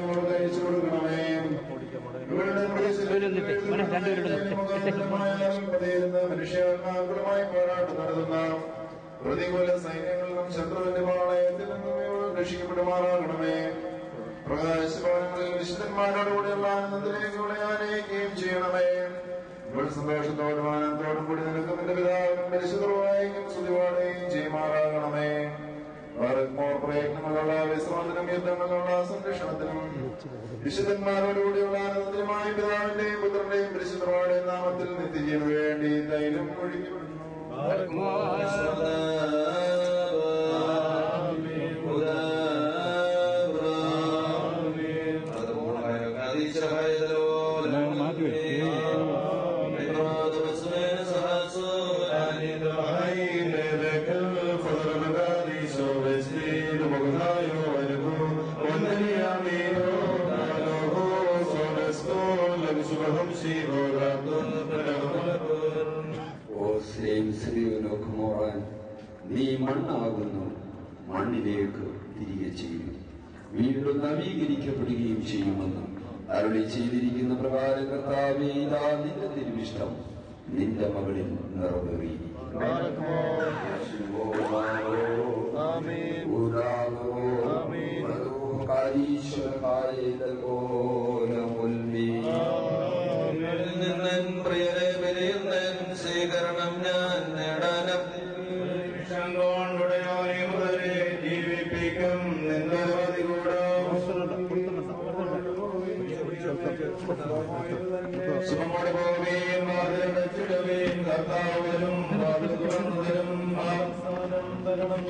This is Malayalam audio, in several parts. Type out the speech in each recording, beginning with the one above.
ഞങ്ങൾക്ക് അയച്ചു കൊടുക്കണമേ ഇവരുടെ മനുഷ്യാത്മാക്കളുമായി പോരാട്ടം നടത്തുന്ന പ്രതികൂല സൈന്യങ്ങളിലും ശത്രുവിന്റെ പാളയത്തിൽ നിന്നും ഇവർ രക്ഷിക്കപ്പെടുമാറാകണമേ പ്രകാശഭവനങ്ങളിൽ വിശുദ്ധന്മാരോടുകൂടിയുള്ള ആനന്ദത്തിലേക്ക് ഇവിടെ ആനയിക്കുകയും ചെയ്യണമേ ഇവിടെ സന്തോഷത്തോടും ആനന്ദത്തോടും കൂടി നിനക്ക് നിന്റെ പിതാവിനും പരിശുദ്ധമായും സ്തുതിപാടുകയും ചെയ്യുമാറാകണമേ മോർ പ്രയത്നങ്ങളുള്ള വിശ്രമത്തിനും യുദ്ധങ്ങളുള്ള സംരക്ഷണത്തിനും വിശുദ്ധന്മാരോടുകൂടിയുള്ള ആനന്ദത്തിനുമായ പിതാവിന്റെയും പുത്രന്റെയും പരിശുദ്ധമായുടെയും നാമത്തിൽ നിത്യജീവന് വേണ്ടി തൈലം ഒഴുകിവിടുന്നു ഓ സ്ലേം ശ്രീയോനോക്കുമോറാൻ നീ മണ്ണാകുന്നു മണ്ണിലേക്ക് തിരികെ ചെയ്യും വീണ്ടും നവീകരിക്കപ്പെടുകയും ചെയ്യുമെന്ന് അരുളി ചെയ്തിരിക്കുന്ന പ്രകാരം കർത്താവേ ഇതാ നിന്റെ തിരുവിഷ്ടം നിന്റെ മകളിൽ സ്വീകരണം ഞാൻ നേടാനും ജീവിപ്പിക്കും നിന്റെ സുഖമോടുപോവുകയും വാതിലടച്ചിടുകയും കർത്താവിനും വാതിൽ തുറന്നതിനും അവസാനം തരണം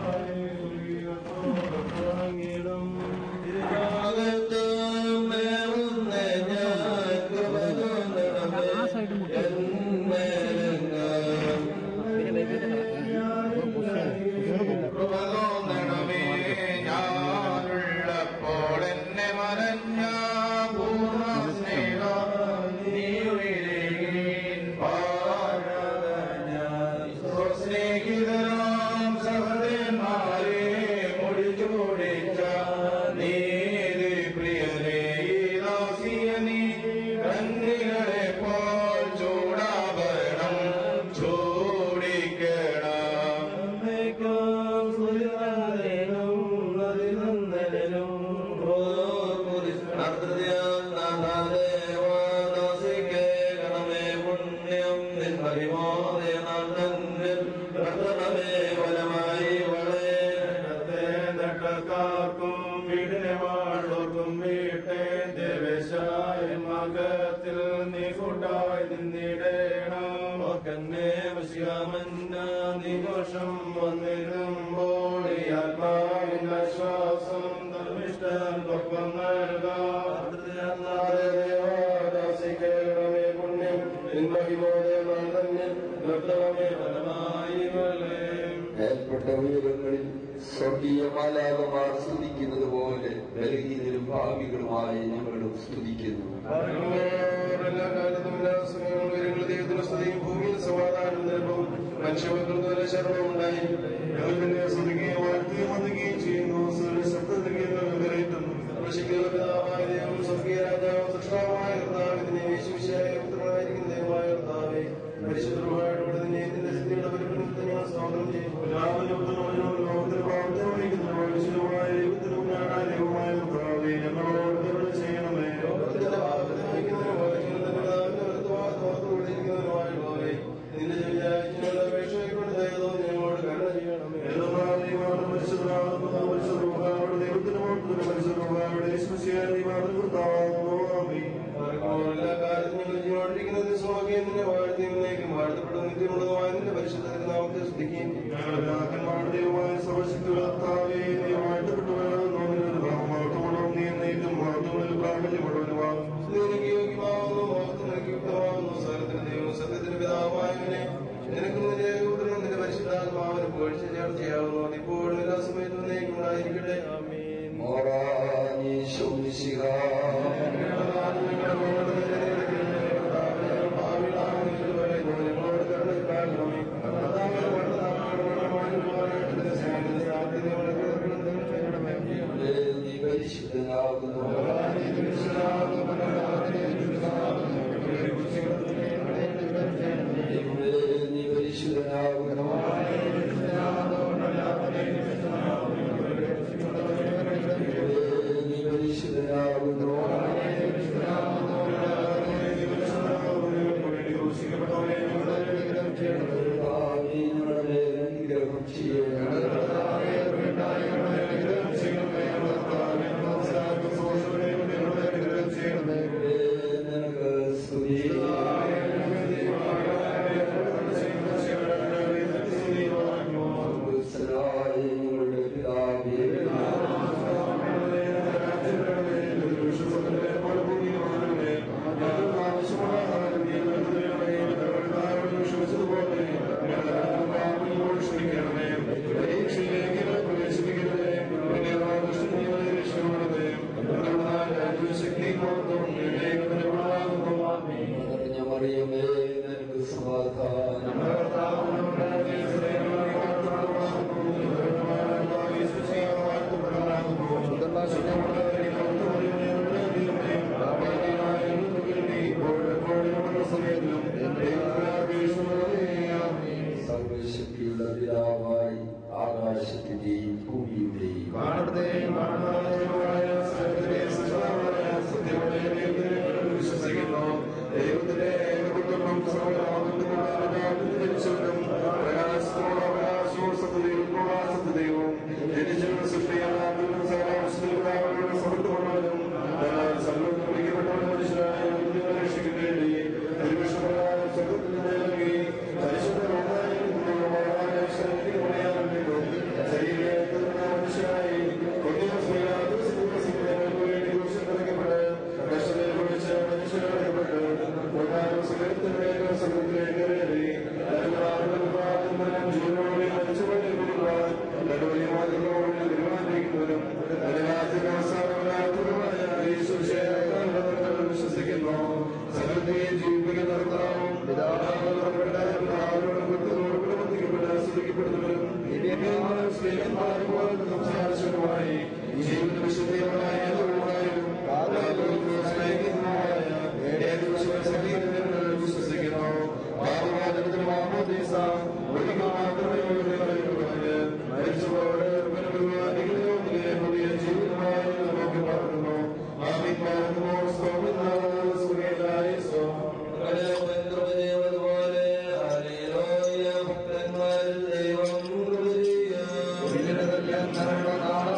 ഞാനുള്ളപ്പോൾ എന്നെ മറഞ്ഞ പൂർണ്ണ സ്നേഹ സ്നേഹിതരാം സഹോദരന്മാരെ മുടിച്ചു കുടിച്ച നീതി പ്രിയരേ ദാസിയ നീ കന്നികളെ പോൽ ചൂടാഭരണം ചൂടിക്കണം പുണ്യം നിൻ പരിമോദയ നന്ദിൽ പ്രഥമേ ഫലമായി വളർക്കും വീടിനെ വാഴോർക്കും വീട്ടേ ദേവേശായ മകത്തിൽ നീ കൂട്ടായി നിന്നിടേണം ഓർക്കന്നെ വശിയാമന്ന നിഘോഷം വന്നിരുമ്പോൾ ഈ ആത്മാവിൻ ആശ്വാസം ധർമ്മിഷ്ടൊപ്പം നൽകാതെ ദേവാദാസിക്കേണമേ പുണ്യം നിൻമഹിമോദയ നന്ദന്യൻ നിർത്തമേ ഫലമായി വളയും മേൽപ്പെട്ട ഉയരങ്ങളിൽ സ്വർഗീയ മാലാകമാർ സ്തുതിക്കുന്നത് പോലെ ബലഹീനരും ഭാവികളുമായി ഞങ്ങളും സ്തുതിക്കുന്നു എല്ലാ കാലത്തും എല്ലാ സമയങ്ങളും ഉയരങ്ങളിൽ ദൈവത്തിന് സ്തുതിയും ഭൂമിയിൽ സമാധാനം നിലവും മനുഷ്യവർഗം ശരണമുണ്ടായി ഞങ്ങൾ തന്നെ സ്തുതിക്കുകയും വാഴ്ത്തുകയും വന്നുകയും ചെയ്യുന്നു ശബ്ദത്തിലേക്ക് വിവരേറ്റുന്നു പ്രശിക്കുന്ന പിതാവായ ദൈവം സ്വർഗീയ രാജാവ് സൃഷ്ടാവായ കർത്താവ് ഇതിനെ യേശുവിശായ പുത്രനായിരിക്കുന്ന ദൈവമായ കർത്താവെ പരിശുദ്ധമായിട്ടൂടെ നിന്നെ ഇതിന്റെ സ്ഥിതിയുടെ പരിഗണനത്തിൽ ഞങ്ങൾ സ്വാഗതം ചെയ്യുന്നു ലോകത്തിന് പ്രാർത്ഥനയായിരിക്കുന്ന വിശുദ്ധമായ ദൈവത്തിനും ജ്ഞാനാലയവുമായ കർത്താവെ ഞങ്ങളോട് കരുണ ചെയ്യണമേ ലോകത്തിന്റെ പാപത്തെ വഹിക്കുന്നതിനുമായി ഞങ്ങളുടെ പിതാവിന്റെ വലത്തുഭാഗത്തോടുകൂടിയിരിക്കുന്നതിനുമായുള്ളവരെ നിന്റെ വിചാരിച്ചുള്ള അപേക്ഷയെക്കൊണ്ട് ദയതോ ഞങ്ങളോട് കരുണ ചെയ്യണമേ പരിശുദ്ധ ദൈവത്തിന് മാത്രം പരിശുദ്ധയുടെ യേശുശിയായി മാത്രം കർത്താവാകുന്നു ആമീൻ എല്ലാ കാര്യത്തിലും ഞങ്ങൾ ജീവനോടിരിക്കുന്നത് സ്വാഗതം നിന്നെ വാഴ്ത്തിയും വാഴ്ത്തപ്പെടുന്ന നിത്യമുള്ളതുമായ നിന്റെ പരിശുദ്ധ നാമത്തെ സ്തുതിക്കുകയും ഞങ്ങളുടെ പിതാക്കന്മാരുടെ ദൈവമായ സർവശക്തി കർത്താവേ നീ വാഴ്ത്തപ്പെട്ടുവരാകുന്നു നിന്റെ നാമമാർത്തമുള്ളതും നീ എന്നേക്കും മാർത്തങ്ങളിൽ പ്രാബല്യമുള്ളവനുമാകും നിനക്ക് യോഗ്യമാകുന്നു മോഹത്തിന് നിനക്ക് യുക്തമാകുന്നു സകലത്തിന്റെ ദൈവം സത്യത്തിന്റെ പിതാവായവനെ നിനക്ക് നിന്റെ കൂട്ടനും നിന്റെ പരിശുദ്ധാത്മാവിന് പുകഴ്ച ചേർച്ചയാകുന്നു അതിപ്പോഴും എല്ലാ സമയത്തും എന്നേക്കും ഉണ്ടായിരിക്കട്ടെ ആമീൻ മോറാനീശോ നീ പരിശുദ്ധനാകുന്നു ദൈവമേ, നീ പരിശുദ്ധനാകുന്നു ദൈവമേ, നീ പരിശുദ്ധനാകുന്നു കർത്താവേ, ഞങ്ങളുടെ മേൽ അനുഗ്രഹം ചെയ്യണമേ. ദൈവമേ, നിനക്ക് സ്തുതി. സ്വർഗ്ഗസ്ഥനായ ഞങ്ങളുടെ പിതാവേ, നിറഞ്ഞ മറിയമേ, നിനക്ക് സമാധാനം. സർവശക്തിയുള്ള പിതാവായി ആകാശത്തിന്റെയും ഭൂമിയുടെയും ദൈവത്തിന്റെ ഏകപുത്രനും സർവ്വലോകത്തിലും പ്രകാശത്തോട് അവകാശവും സത്യതയും സത്യതയും ജനിച്ചവരും സൃഷ്ടിയാലും സകലാവസ്ഥയിലും സമൃദ്ധമുള്ളവരും എന്നാൽ സർവ്വത്തിൽ വിളിക്കപ്പെട്ടവരും മനുഷ്യരായ ദൈവത്തെ രക്ഷിക്കുന്ന വേണ്ടി തിരുവിഷ്ണപ്രകാരം സ്വർഗ്ഗത്തിൽ നിന്ന് നൽകി പരിശുദ്ധമായ ശരീരത്തിൽ മനുഷ്യരായി കൊടിയ വിശ്വസിക്കുന്നു സകലത്തെയും ജീവിപ്പിക്കുന്ന കർത്താവും പിതാവിനോട് പ്രവർത്തിക്കപ്പെട്ട് സ്തുതിക്കപ്പെടുന്നവരും സംസാരിച്ചവരുമായി ജീവിത വിശുദ്ധിയുമായ ഏത് വിശ്വസനീയങ്ങൾ വിശ്വസിക്കുന്നു പാപവാദനത്തിന് മാമോദീസ ഒരിക്കൽ മാത്രമേ മരിച്ചവരോട് പുതിയ ജീവിതമായി നമുക്ക് പറഞ്ഞു ആമീൻ പാർക്കുമോ സ്വാമിനാഥ സുഖേലായ സ്വാമി അതുപോലെ ഹല്ലേലൂയ ഭക്തന്മാരിൽ ദൈവം കൃപ ചെയ്യും.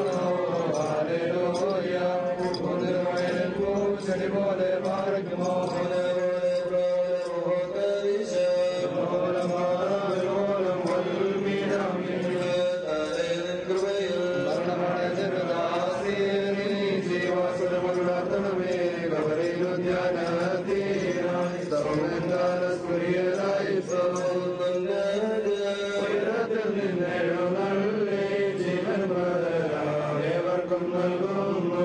ഏവർക്കും നൽകുന്നു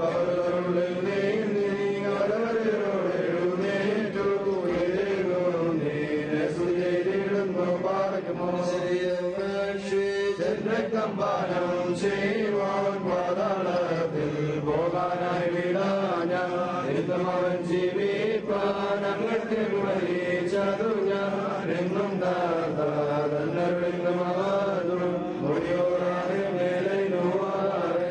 പാനം ചെയ്യുവാൻ പാതാളത്തിൽ പോകാനായി വിടാൻ അവൻ ജീവിപ്പാൻ അങ്ങോട്ട് വലിച്ചതു ഞാൻ എന്നും താതാതന്നും മുടിയോറാതെ മേലെ നോവാറെ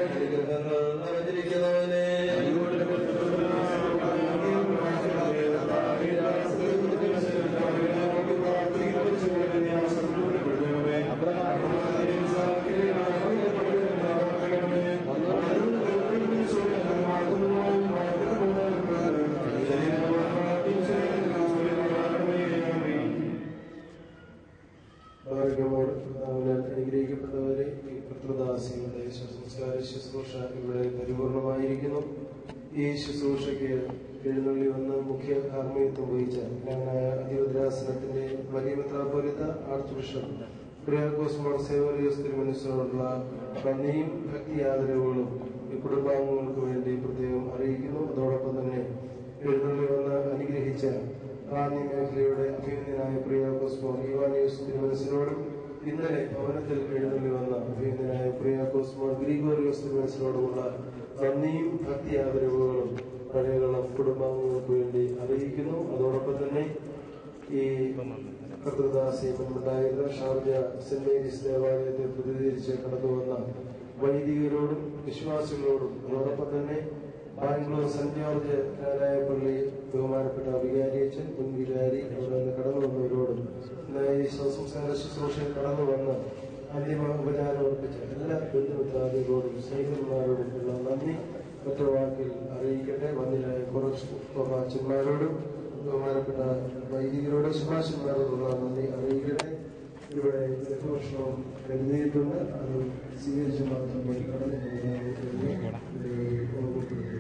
അനുഗ്രഹിക്കപ്പെട്ടവരെ ഈ കർത്തൃദാസിയുടെ സംസ്കാര ശുശ്രൂഷ ഇവിടെ പരിപൂർണമായിരിക്കുന്നു ഈ ശുശ്രൂഷയ്ക്ക് എഴുന്നള്ളി വന്ന് മുഖ്യ കാർമ്മികത്വം വഹിച്ച ജ്ഞാനായ അധിപദ്രാസനത്തിന്റെ വലിയ മെത്രാപ്പൊലിത്ത ആർച്ച് ബിഷപ്പ് കുര്യാക്കോസ് മോർ സേവറിയോസ് തിരുമനസിനോടുള്ള നന്ദിയും ഭക്തി ആദരവുകളും ഈ കുടുംബാംഗങ്ങൾക്ക് വേണ്ടി പ്രത്യേകം അറിയിക്കുന്നു അതോടൊപ്പം തന്നെ എഴുന്നള്ളി വന്ന് അനുഗ്രഹിച്ച റാന്നി മേഖലയുടെ അഭിനന്ദനായ പ്രിയാക്കോസ് മോർ ഇവാനിയോസ് തിരുമനസിനോടും ഇന്നലെ ഭവനത്തിൽ എഴുന്നള്ളി വന്ന അഭിനന്ദനായ പ്രിയാക്കോസ് പൗലോസ് മോർ ഗ്രിഗോറിയോസ് തിരുമനസിനോടുമുള്ള നന്ദിയും ഭക്തി ആദരവുകളും പഴയകളം കുടുംബാംഗങ്ങൾക്ക് വേണ്ടി അറിയിക്കുന്നു അതോടൊപ്പം തന്നെ ഈ കർത്തൃദാസിയുണ്ടായിരുന്ന ഷാർജ സെന്റ് മേരീസ് ദേവാലയത്തെ പ്രതിനിധീകരിച്ച് കടന്നു വന്ന വൈദികരോടും വിശ്വാസികളോടും അതോടൊപ്പം തന്നെ ബാംഗ്ലൂർ സെന്റ് ജോർജ് കാരായ പള്ളി ബഹുമാനപ്പെട്ട വികാരിയച്ഛൻ മുൻ വികാരി അവിടെ നിന്ന് കടന്നു വന്നവരോടും ഇന്ന് ഈ സംസ്കാര ശുശ്രൂഷയിൽ കടന്നു വന്ന് അന്തിമ ഉപചാരം അർപ്പിച്ച എല്ലാ ബന്ധുമിത്രാദികളോടും സ്നേഹിതന്മാരോടും ഉള്ള നന്ദി ഒറ്റ വാക്കിൽ അറിയിക്കട്ടെ വന്നിലായ കുറച്ച് അച്ഛന്മാരോടും ബഹുമാനപ്പെട്ട വൈദികരോടും ശുഭാശന്മാരോടുള്ള നന്ദി അറിയിക്കട്ടെ ഇവിടെ ലഘുഭക്ഷണം കരുതിയിട്ടുണ്ട് അത് സ്വീകരിച്ച് മാത്രം മതി കടന്നു പോകുന്നതിന് വേണ്ടി ഓർമ്മപ്പെടുത്തുന്നു